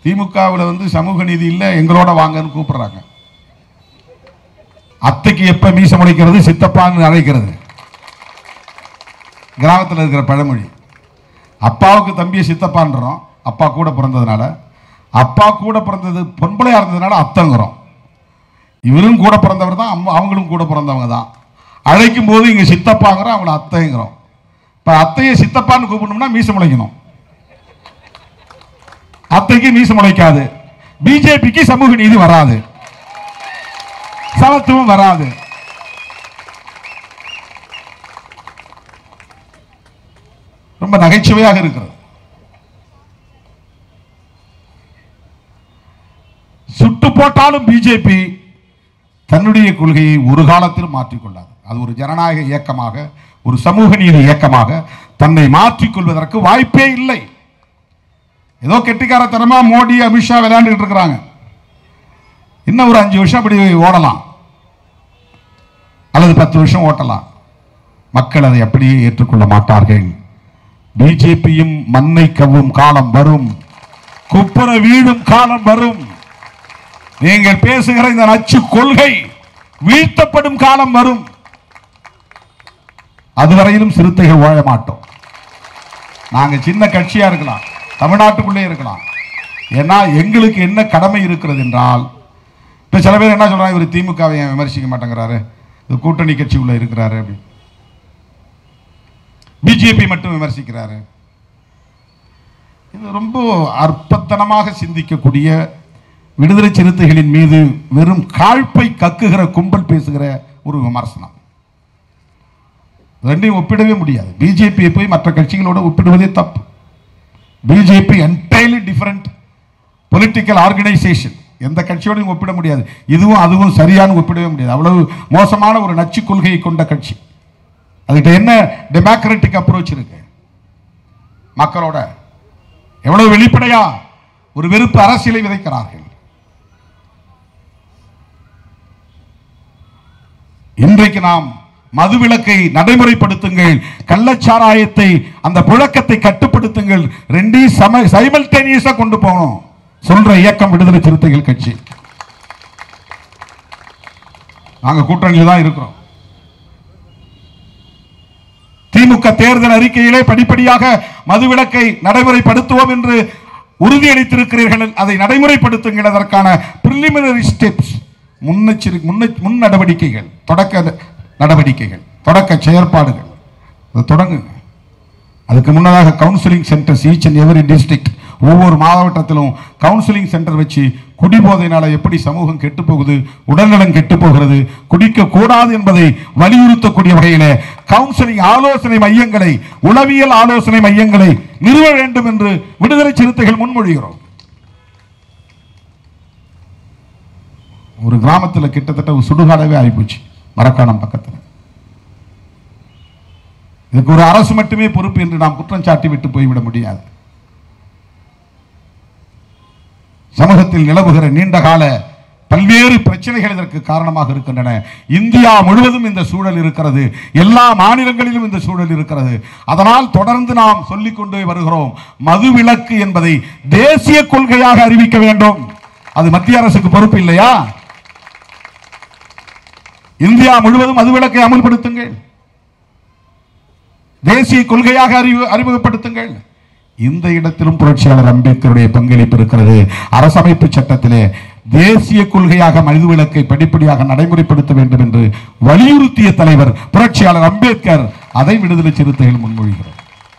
திமுகவில் வந்து சமூக நீதி இல்லை எங்களோட வாங்கன்னு கூப்பிடுறாங்க அத்தைக்கு எப்ப மீச முளைக்கிறது சித்தப்பான்னு அழைக்கிறது கிராமத்தில் இருக்கிற பழமொழி அப்பாவுக்கு தம்பியை சித்தப்பான்றோம் அப்பா கூட பிறந்ததுனால அப்பா கூட பிறந்தது பொம்பளையா இருந்ததுனால அத்தங்கிறோம் இவரும் கூட பிறந்தவர் தான் அம்மா அவங்களும் கூட பிறந்தவங்க தான் அழைக்கும் போது இங்க சித்தப்பாங்கிறோம் அவங்கள அத்தைங்கிறோம் இப்ப அத்தையை சித்தப்பான்னு கூப்பிடணும்னா மீச முளைக்கணும் அத்தைக்கு மீச முளைக்காது பிஜேபிக்கு சமூக நீதி வராது சமத்துவம் வராது ரொம்ப நகைச்சுவையாக இருக்கிறது சுட்டு போட்டாலும் பிஜேபி தன்னுடைய கொள்கையை ஒரு காலத்திலும் மாற்றிக்கொள்ளாது அது ஒரு ஜனநாயக இயக்கமாக ஒரு சமூக நீதி இயக்கமாக தன்னை மாற்றிக்கொள்வதற்கு வாய்ப்பே இல்லை ஏதோ கெட்டிக்காரத்தனமா மோடி அமித்ஷா விளையாண்டுட்டு இருக்கிறாங்க இன்னும் ஒரு அஞ்சு வருஷம் அப்படி ஓடலாம் அல்லது பத்து வருஷம் ஓட்டலாம் மக்கள் அதை அப்படியே ஏற்றுக்கொள்ள மாட்டார்கள் பிஜேபியும் மண்ணை கவ்வும் காலம் வரும் குப்புற வீழும் காலம் வரும் நீங்கள் பேசுகிற இந்த நச்சு கொள்கை வீழ்த்தப்படும் காலம் வரும் அதுவரையிலும் சிறுத்தைகள் வாழ மாட்டோம் நாங்க சின்ன கட்சியா இருக்கலாம் தமிழ்நாட்டுக்குள்ளே இருக்கலாம் ஏன்னா எங்களுக்கு என்ன கடமை இருக்கிறது என்றால் இப்ப சில பேர் என்ன சொல்றாங்க இவர் திமுகவை ஏன் விமர்சிக்க மாட்டேங்கிறாரு இது கூட்டணி கட்சி உள்ள இருக்கிறாரு அப்படி பிஜேபி மட்டும் விமர்சிக்கிறாரு இது ரொம்ப அற்பத்தனமாக சிந்திக்கக்கூடிய விடுதலை சிறுத்தைகளின் மீது வெறும் காழ்ப்பை கக்குகிற கும்பல் பேசுகிற ஒரு விமர்சனம் ரெண்டையும் ஒப்பிடவே முடியாது பிஜேபியை போய் மற்ற கட்சிகளோட ஒப்பிடுவதே தப்பு BJP entirely different political organisation எந்த கட்சியோடையும் ஒப்பிட முடியாது இதுவும் அதுவும் சரியான ஒப்பிடவே முடியாது அவ்வளவு மோசமான ஒரு நச்சு கொள்கையை கொண்ட கட்சி அதுகிட்ட என்ன டெமோக்ராட்டிக் அப்ரோச் இருக்கு மக்களோட எவ்வளவு வெளிப்படையா ஒரு வெறுப்பு அரசியலை விதைக்கிறார்கள் இன்றைக்கு நாம் மதுவிலக்கை நடைமுறைப்படுத்துங்கள் கள்ளச்சாராயத்தை அந்த புழக்கத்தை கட்டுப்படுத்துங்கள் ரெண்டையும் சம சைமல்டேனியஸா கொண்டு போகணும் சொல்ற இயக்கம் விடுதலை சிறுத்தைகள் கட்சி நாங்க கூட்டணியில் தான் இருக்கிறோம் திமுக தேர்தல் அறிக்கையிலே படிப்படியாக மதுவிலக்கை நடைமுறைப்படுத்துவோம் என்று உறுதியளித்திருக்கிறீர்கள் அதை நடைமுறைப்படுத்துங்கள் அதற்கான பிரிலிமினரி ஸ்டெப்ஸ் முன்னெச்சரி முன்ன முன் நடவடிக்கைகள் தொடக்க நடவடிக்கைகள் தொடக்க செயற்பாடுகள் அதை தொடங்குங்க அதுக்கு முன்னதாக counselling centres each and every district ஒவ்வொரு மாவட்டத்திலும் கவுன்சிலிங் சென்டர் வச்சு குடிபோதையினால எப்படி சமூகம் கெட்டு போகுது உடல்நலம் கெட்டு போகிறது குடிக்க கூடாது என்பதை வலியுறுத்தக்கூடிய வகையில கவுன்சிலிங் ஆலோசனை மையங்களை உளவியல் ஆலோசனை மையங்களை நிறுவ வேண்டும் என்று விடுதலை சிறுத்தைகள் முன்மொழிகிறோம் ஒரு கிராமத்தில் கிட்டத்தட்ட ஒரு சுடுகாடவே ஆகிப்போச்சு மரக்காணம் பக்கத்தில் இதுக்கு ஒரு அரசு மட்டுமே பொறுப்பு என்று நாம் குற்றம் சாட்டி விட்டு போய்விட முடியாது சமூகத்தில் நிலவுகிற நீண்டகால பல்வேறு பிரச்சனைகள் இதற்கு காரணமாக இருக்கின்றன இந்தியா முழுவதும் இந்த சூழல் இருக்கிறது எல்லா மாநிலங்களிலும் இந்த சூழல் இருக்கிறது அதனால் தொடர்ந்து நாம் சொல்லிக் கொண்டே வருகிறோம் மதுவிலக்கு என்பதை தேசிய கொள்கையாக அறிவிக்க வேண்டும் அது மத்திய அரசுக்கு பொறுப்பு இல்லையா இந்தியா முழுவதும் மதுவிலக்கை அமல்படுத்துங்கள் தேசிய கொள்கையாக அறிவு அறிமுகப்படுத்துங்கள் இந்த இடத்திலும் புரட்சியாளர் அம்பேத்கருடைய பங்களிப்பு இருக்கிறது அரசமைப்பு சட்டத்திலே தேசிய கொள்கையாக மதுவிலக்கை படிப்படியாக நடைமுறைப்படுத்த வேண்டும் என்று வலியுறுத்திய தலைவர் புரட்சியாளர் அம்பேத்கர் அதை விடுதலை சிறுத்தைகள் முன்மொழிகிறார்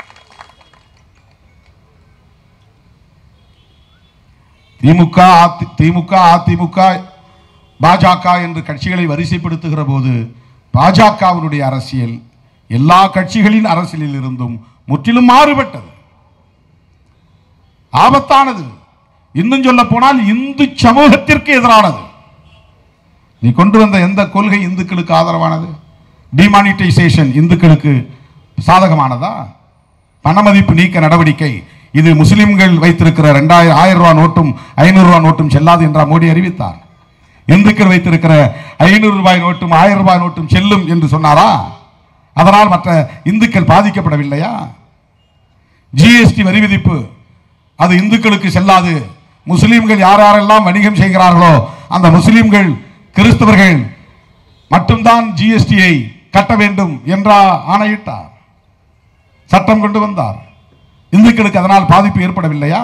திமுக அதி- திமுக அதிமுக பாஜக என்று கட்சிகளை வரிசைப்படுத்துகிற போது பாஜகவினுடைய அரசியல் எல்லா கட்சிகளின் அரசியலில் இருந்தும் முற்றிலும் மாறுபட்டது ஆபத்தானது இன்னும் சொல்ல போனால் இந்து சமூகத்திற்கு எதிரானது நீ கொண்டு வந்த எந்த கொள்கை இந்துக்களுக்கு ஆதரவானது டிமானிட்டைசேஷன் இந்துக்களுக்கு சாதகமானதா பணமதிப்பு நீக்க நடவடிக்கை இது முஸ்லிம்கள் வைத்திருக்கிற ரெண்டாயிரம் ஆயிரம் ரூபாய் நோட்டும் ஐநூறு ரூபாய் நோட்டும் செல்லாது என்றார் மோடி அறிவித்தார் இந்துக்கள் வைத்திருக்கிற ஐநூறு ரூபாய் நோட்டும் ஆயிரம் ரூபாய் நோட்டும் செல்லும் என்று சொன்னாரா அதனால் மற்ற இந்துக்கள் பாதிக்கப்படவில்லையா ஜிஎஸ்டி வரி விதிப்பு அது இந்துக்களுக்கு செல்லாது முஸ்லிம்கள் யார் யாரெல்லாம் வணிகம் செய்கிறார்களோ அந்த முஸ்லிம்கள் கிறிஸ்தவர்கள் மட்டும்தான் ஜிஎஸ்டியை கட்ட வேண்டும் என்றா ஆணையிட்டார் சட்டம் கொண்டு வந்தார் இந்துக்களுக்கு அதனால் பாதிப்பு ஏற்படவில்லையா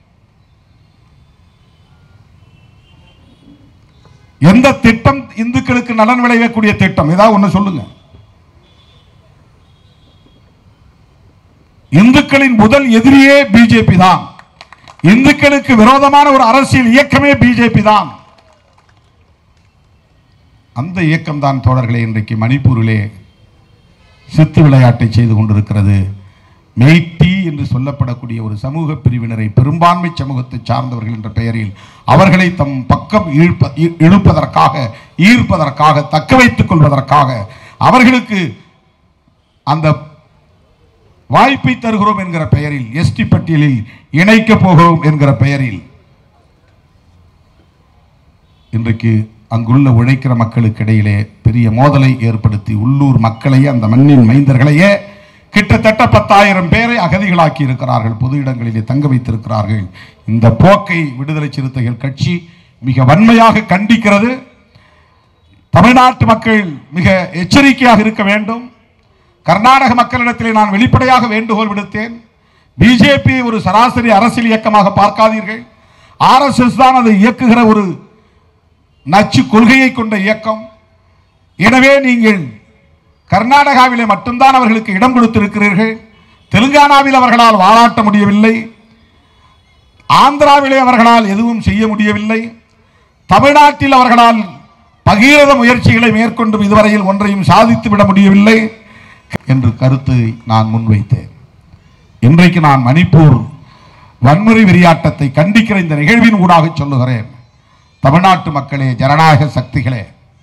எந்த திட்டம் இந்துக்களுக்கு நலன் விளைவிக்கக்கூடிய திட்டம் ஏதாவது ஒண்ணு சொல்லுங்க இந்துக்களின் முதல் எதிரியே பிஜேபி தான் இந்துக்களுக்கு விரோதமான ஒரு அரசியல் இயக்கமே பிஜேபி தான் அந்த இயக்கம் தான் தோழர்களே இன்றைக்கு மணிப்பூரிலே சித்து விளையாட்டை செய்து கொண்டிருக்கிறது மெய்ட்டி என்று சொல்லப்படக்கூடிய ஒரு சமூக பிரிவினரை பெரும்பான்மை சமூகத்தை சார்ந்தவர்கள் என்ற பெயரில் அவர்களை தம் பக்கம் இழுப்ப இ- இழுப்பதற்காக ஈர்ப்பதற்காக தக்க வைத்துக் கொள்வதற்காக அவர்களுக்கு அந்த வாய்ப்பை தருகிறோம் என்கிற பெயரில் எஸ்டி பட்டியலில் இணைக்க போகிறோம் என்கிற பெயரில் இன்றைக்கு அங்குள்ள உழைக்கிற மக்களுக்கு இடையிலே பெரிய மோதலை ஏற்படுத்தி உள்ளூர் மக்களையே அந்த மண்ணின் மைந்தர்களையே கிட்டத்தட்ட பத்தாயிரம் பேரை அகதிகளாக்கி இருக்கிறார்கள் பொது இடங்களிலே தங்க வைத்திருக்கிறார்கள் இந்த போக்கை விடுதலை சிறுத்தைகள் கட்சி மிக வன்மையாக கண்டிக்கிறது தமிழ்நாட்டு மக்கள் மிக எச்சரிக்கையாக இருக்க வேண்டும் கர்நாடக மக்களிடத்திலே நான் வெளிப்படையாக வேண்டுகோள் விடுத்தேன் பிஜேபி ஒரு சராசரி அரசியல் இயக்கமாக பார்க்காதீர்கள் ஆர்எஸ்எஸ் தான் அதை இயக்குகிற ஒரு நச்சு கொள்கையை கொண்ட இயக்கம் எனவே நீங்கள் கர்நாடகாவிலே மட்டும்தான் அவர்களுக்கு இடம் கொடுத்திருக்கிறீர்கள் தெலுங்கானாவில் அவர்களால் வாலாட்ட முடியவில்லை ஆந்திராவிலே அவர்களால் எதுவும் செய்ய முடியவில்லை தமிழ்நாட்டில் அவர்களால் பகீரத முயற்சிகளை மேற்கொண்டும் இதுவரையில் ஒன்றையும் சாதித்து விட முடியவில்லை என்று கருத்தை நான் முன்வைத்தேன் இன்றைக்கு நான் மணிப்பூர் வன்முறை வெறியாட்டத்தை கண்டிக்கிற இந்த நிகழ்வின் ஊடாக சொல்லுகிறேன் தமிழ்நாட்டு மக்களே ஜனநாயக சக்திகளே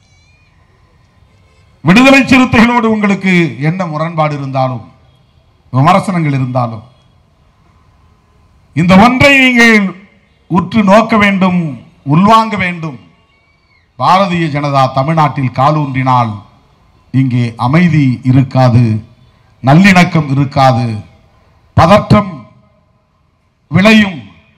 விடுதலை சிறுத்தைகளோடு உங்களுக்கு என்ன முரண்பாடு இருந்தாலும் விமர்சனங்கள் இருந்தாலும் இந்த ஒன்றை நீங்கள் உற்று நோக்க வேண்டும் உள்வாங்க வேண்டும் பாரதிய ஜனதா தமிழ்நாட்டில் காலூன்றினால் இங்கே அமைதி இருக்காது நல்லிணக்கம் இருக்காது பதற்றம் விளையும்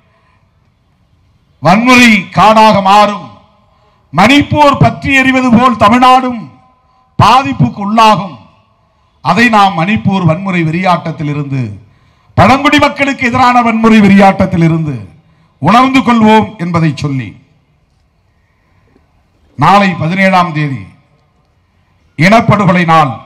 வன்முறை காடாக மாறும் மணிப்பூர் பற்றி எறிவது போல் தமிழ்நாடும் பாதிப்புக்கு உள்ளாகும் அதை நாம் மணிப்பூர் வன்முறை வெறியாட்டத்தில் இருந்து பழங்குடி மக்களுக்கு எதிரான வன்முறை வெறியாட்டத்தில் இருந்து உணர்ந்து கொள்வோம் என்பதை சொல்லி நாளை பதினேழாம் தேதி இனப்படுகொலை நாள்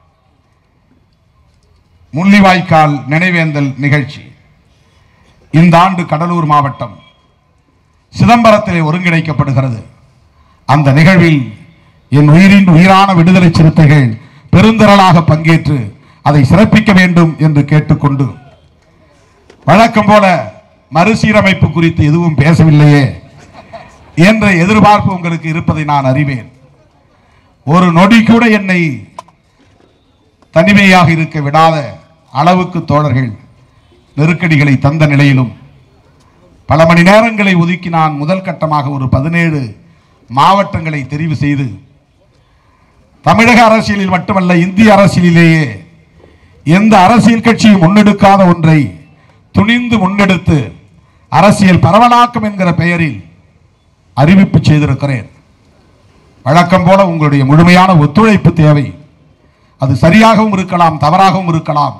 முள்ளிவாய்க்கால் நினைவேந்தல் நிகழ்ச்சி இந்த ஆண்டு கடலூர் மாவட்டம் சிதம்பரத்திலே ஒருங்கிணைக்கப்படுகிறது அந்த நிகழ்வில் என் உயிரின் உயிரான விடுதலை சிறுத்தைகள் பெருந்திரளாக பங்கேற்று அதை சிறப்பிக்க வேண்டும் என்று கேட்டுக்கொண்டு வழக்கம் போல மறுசீரமைப்பு குறித்து எதுவும் பேசவில்லையே என்ற எதிர்பார்ப்பு உங்களுக்கு இருப்பதை நான் அறிவேன் ஒரு நொடி கூட என்னை தனிமையாக இருக்க விடாத அளவுக்கு தோழர்கள் நெருக்கடிகளை தந்த நிலையிலும் பல மணி நேரங்களை ஒதுக்கி நான் முதல் கட்டமாக ஒரு பதினேழு மாவட்டங்களை தெரிவு செய்து தமிழக அரசியலில் மட்டுமல்ல இந்திய அரசியலிலேயே எந்த அரசியல் கட்சியும் முன்னெடுக்காத ஒன்றை துணிந்து முன்னெடுத்து அரசியல் பரவலாக்கம் என்கிற பெயரில் அறிவிப்பு செய்திருக்கிறேன் வழக்கம் போல உங்களுடைய முழுமையான ஒத்துழைப்பு தேவை அது சரியாகவும் இருக்கலாம் தவறாகவும் இருக்கலாம்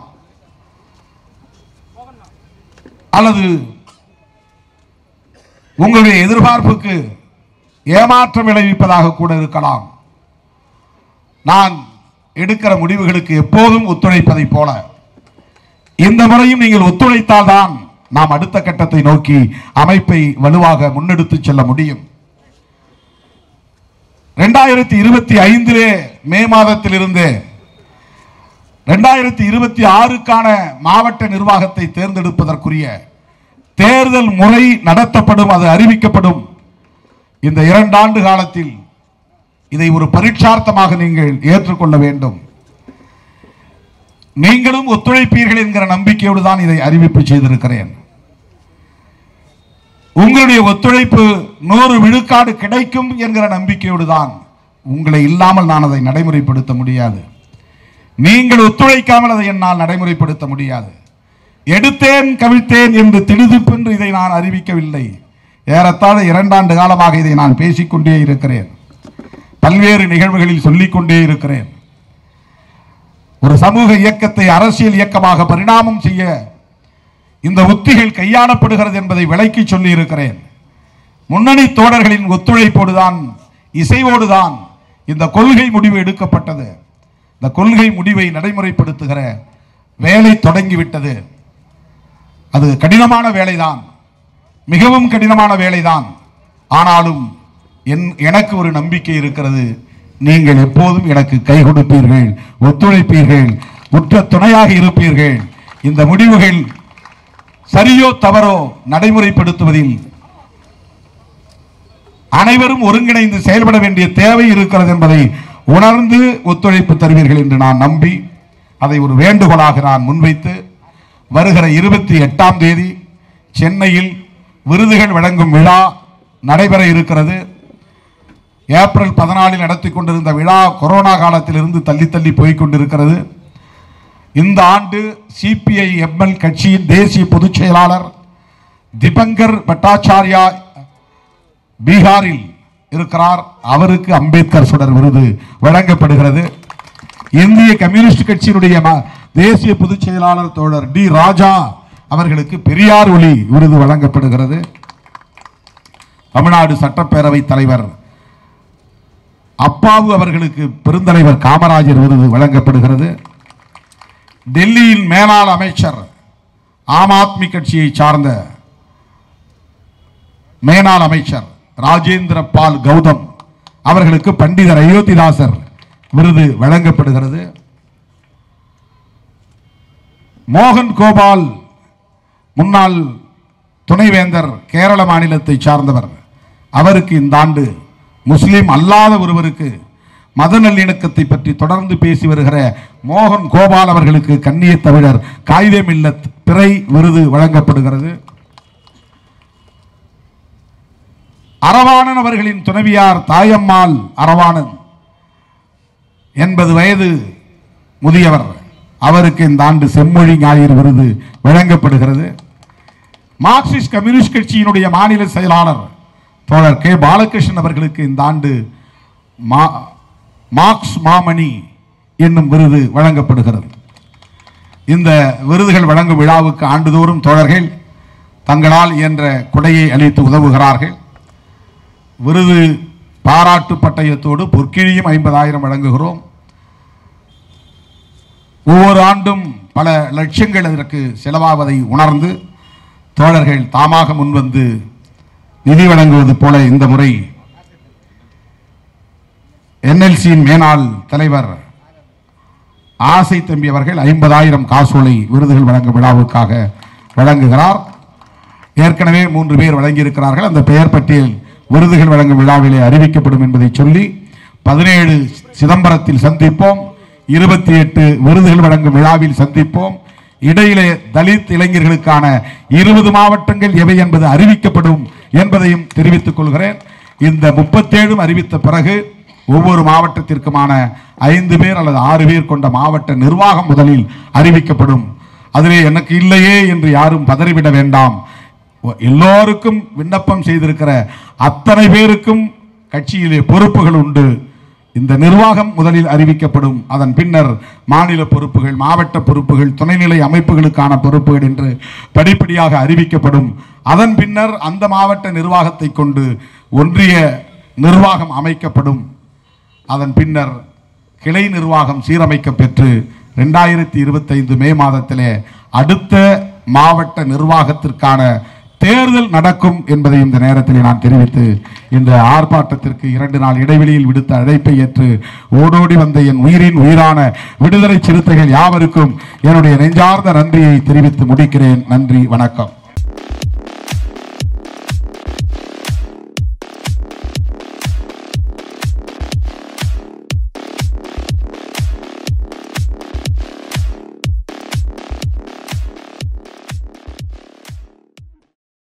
அல்லது உங்களுடைய எதிர்பார்ப்புக்கு ஏமாற்றம் விளைவிப்பதாக கூட இருக்கலாம் நான் எடுக்கிற முடிவுகளுக்கு எப்போதும் ஒத்துழைப்பதைப் போல இந்த முறையும் நீங்கள் ஒத்துழைத்தால்தான் நாம் அடுத்த கட்டத்தை நோக்கி அமைப்பை வலுவாக முன்னெடுத்துச் செல்ல முடியும் ரெண்டாயிரத்தி இருபத்தி ஐந்திலே மே மாதத்திலிருந்து ரெண்டாயிரத்தி இருபத்தி ஆறுக்கான மாவட்ட நிர்வாகத்தை தேர்ந்தெடுப்பதற்குரிய தேர்தல் முறை நடத்தப்படும் அது அறிவிக்கப்படும் இந்த இரண்டாண்டு காலத்தில் இதை ஒரு பரீட்சார்த்தமாக நீங்கள் ஏற்றுக்கொள்ள வேண்டும் நீங்களும் ஒத்துழைப்பீர்கள் என்கிற நம்பிக்கையோடு தான் இதை அறிவிப்பு செய்திருக்கிறேன் உங்களுடைய ஒத்துழைப்பு நூறு விழுக்காடு கிடைக்கும் என்கிற நம்பிக்கையோடு தான் உங்களை இல்லாமல் நான் அதை நடைமுறைப்படுத்த முடியாது நீங்கள் ஒத்துழைக்காமல் அதை என்னால் நடைமுறைப்படுத்த முடியாது எடுத்தேன் கவிழ்த்தேன் என்று திடுதிப்பென்று இதை நான் அறிவிக்கவில்லை ஏறத்தாழ இரண்டாண்டு காலமாக இதை நான் பேசிக்கொண்டே இருக்கிறேன் பல்வேறு நிகழ்வுகளில் சொல்லிக்கொண்டே இருக்கிறேன் ஒரு சமூக இயக்கத்தை அரசியல் இயக்கமாக பரிணாமம் செய்ய இந்த உத்திகள் கையாளப்படுகிறது என்பதை விளக்கி சொல்லி இருக்கிறேன் முன்னணி தோழர்களின் ஒத்துழைப்போடுதான் இசைவோடுதான் இந்த கொள்கை முடிவு எடுக்கப்பட்டது இந்த கொள்கை முடிவை நடைமுறைப்படுத்துகிற வேலை தொடங்கிவிட்டது அது கடினமான வேலைதான் மிகவும் கடினமான வேலைதான் ஆனாலும் என் எனக்கு ஒரு நம்பிக்கை இருக்கிறது நீங்கள் எப்போதும் எனக்கு கை கொடுப்பீர்கள் ஒத்துழைப்பீர்கள் உற்ற துணையாக இருப்பீர்கள் இந்த முடிவுகள் சரியோ தவறோ நடைமுறைப்படுத்துவதில் அனைவரும் ஒருங்கிணைந்து செயல்பட வேண்டிய தேவை இருக்கிறது என்பதை உணர்ந்து ஒத்துழைப்பு தருவீர்கள் என்று நான் நம்பி அதை ஒரு வேண்டுகோளாக நான் முன்வைத்து வருகிற இருபத்தி எட்டாம் தேதி சென்னையில் விருதுகள் வழங்கும் விழா நடைபெற இருக்கிறது ஏப்ரல் பதினாலில் நடத்தி கொண்டிருந்த விழா கொரோனா காலத்திலிருந்து தள்ளி தள்ளி போய் கொண்டிருக்கிறது இந்த ஆண்டு சிபிஐ எம்எல் கட்சியின் தேசிய பொதுச் செயலாளர் திபங்கர் பட்டாச்சாரியா பீகாரில் இருக்கிறார் அவருக்கு அம்பேத்கர் சுடர் விருது வழங்கப்படுகிறது இந்திய கம்யூனிஸ்ட் கட்சியினுடைய ம- தேசிய பொதுச் செயலாளர் தோழர் டி ராஜா அவர்களுக்கு பெரியார் ஒளி விருது வழங்கப்படுகிறது தமிழ்நாடு சட்டப்பேரவை தலைவர் அப்பாவு அவர்களுக்கு பெருந்தலைவர் காமராஜர் விருது வழங்கப்படுகிறது டெல்லியின் மேலாள் அமைச்சர் ஆம் ஆத்மி கட்சியை சார்ந்த மேனாள் அமைச்சர் ராஜேந்திர பால் கௌதம் அவர்களுக்கு பண்டிதர் அயோத்திதாசர் விருது வழங்கப்படுகிறது மோகன் கோபால் முன்னாள் துணைவேந்தர் கேரள மாநிலத்தை சார்ந்தவர் அவருக்கு இந்த ஆண்டு முஸ்லிம் அல்லாத ஒருவருக்கு மத நல்லிணக்கத்தை பற்றி தொடர்ந்து பேசி வருகிற மோகன் கோபால் அவர்களுக்கு கண்ணிய தமிழர் காயிதே மில்லத் பிறை விருது வழங்கப்படுகிறது அரவாணன் அவர்களின் துணைவியார் தாயம்மாள் அரவாணன் எண்பது வயது முதியவர் அவருக்கு இந்த ஆண்டு செம்மொழி ஞாயிறு விருது வழங்கப்படுகிறது மார்க்சிஸ்ட் கம்யூனிஸ்ட் கட்சியினுடைய மாநில செயலாளர் தோழர் கே பாலகிருஷ்ணன் அவர்களுக்கு இந்த ஆண்டு மா- மார்க்ஸ் மாமணி என்னும் விருது வழங்கப்படுகிறது இந்த விருதுகள் வழங்கும் விழாவுக்கு ஆண்டுதோறும் தோழர்கள் தங்களால் இயன்ற கொடையை அளித்து உதவுகிறார்கள் விருது பாராட்டு பட்டயத்தோடு பொற்கிழியும் ஐம்பதாயிரம் வழங்குகிறோம் ஒவ்வொரு ஆண்டும் பல லட்சங்கள் அதற்கு செலவாவதை உணர்ந்து தோழர்கள் தாமாக முன்வந்து நிதி வழங்குவது போல இந்த முறை என்எல்சியின் மேனாள் தலைவர் ஆசை தம்பி அவர்கள் ஐம்பதாயிரம் காசோலை விருதுகள் வழங்கும் விழாவுக்காக வழங்குகிறார் ஏற்கனவே மூன்று பேர் வழங்கியிருக்கிறார்கள் அந்த பெயர் பட்டியல் விருதுகள் வழங்கும் விழாவிலே அறிவிக்கப்படும் என்பதை சொல்லி பதினேழு சிதம்பரத்தில் சந்திப்போம் இருபத்தி எட்டு விருதுகள் வழங்கும் விழாவில் சந்திப்போம் இடையிலே தலித் இளைஞர்களுக்கான இருபது மாவட்டங்கள் எவை என்பது அறிவிக்கப்படும் என்பதையும் தெரிவித்துக் கொள்கிறேன் இந்த முப்பத்தேழும் அறிவித்த பிறகு ஒவ்வொரு மாவட்டத்திற்குமான ஐந்து பேர் அல்லது ஆறு பேர் கொண்ட மாவட்ட நிர்வாகம் முதலில் அறிவிக்கப்படும் அதிலே எனக்கு இல்லையே என்று யாரும் பதறிவிட வேண்டாம் எல்லோருக்கும் விண்ணப்பம் செய்திருக்கிற அத்தனை பேருக்கும் கட்சியிலே பொறுப்புகள் உண்டு இந்த நிர்வாகம் முதலில் அறிவிக்கப்படும் அதன் பின்னர் மாநில பொறுப்புகள் மாவட்ட பொறுப்புகள் துணைநிலை அமைப்புகளுக்கான பொறுப்புகள் என்று படிப்படியாக அறிவிக்கப்படும் அதன் பின்னர் அந்த மாவட்ட நிர்வாகத்தை கொண்டு ஒன்றிய நிர்வாகம் அமைக்கப்படும் அதன் பின்னர் கிளை நிர்வாகம் சீரமைக்க பெற்று ரெண்டாயிரத்தி இருபத்தைந்து மே மாதத்திலே அடுத்த மாவட்ட நிர்வாகத்திற்கான தேர்தல் நடக்கும் என்பதை இந்த நேரத்தில் நான் தெரிவித்து இந்த ஆர்ப்பாட்டத்திற்கு இரண்டு நாள் இடைவெளியில் விடுத்த அழைப்பை ஏற்று ஓடோடி வந்த என் உயிரின் உயிரான விடுதலை சிறுத்தைகள் யாவருக்கும் என்னுடைய நெஞ்சார்ந்த நன்றியை தெரிவித்து முடிக்கிறேன் நன்றி வணக்கம்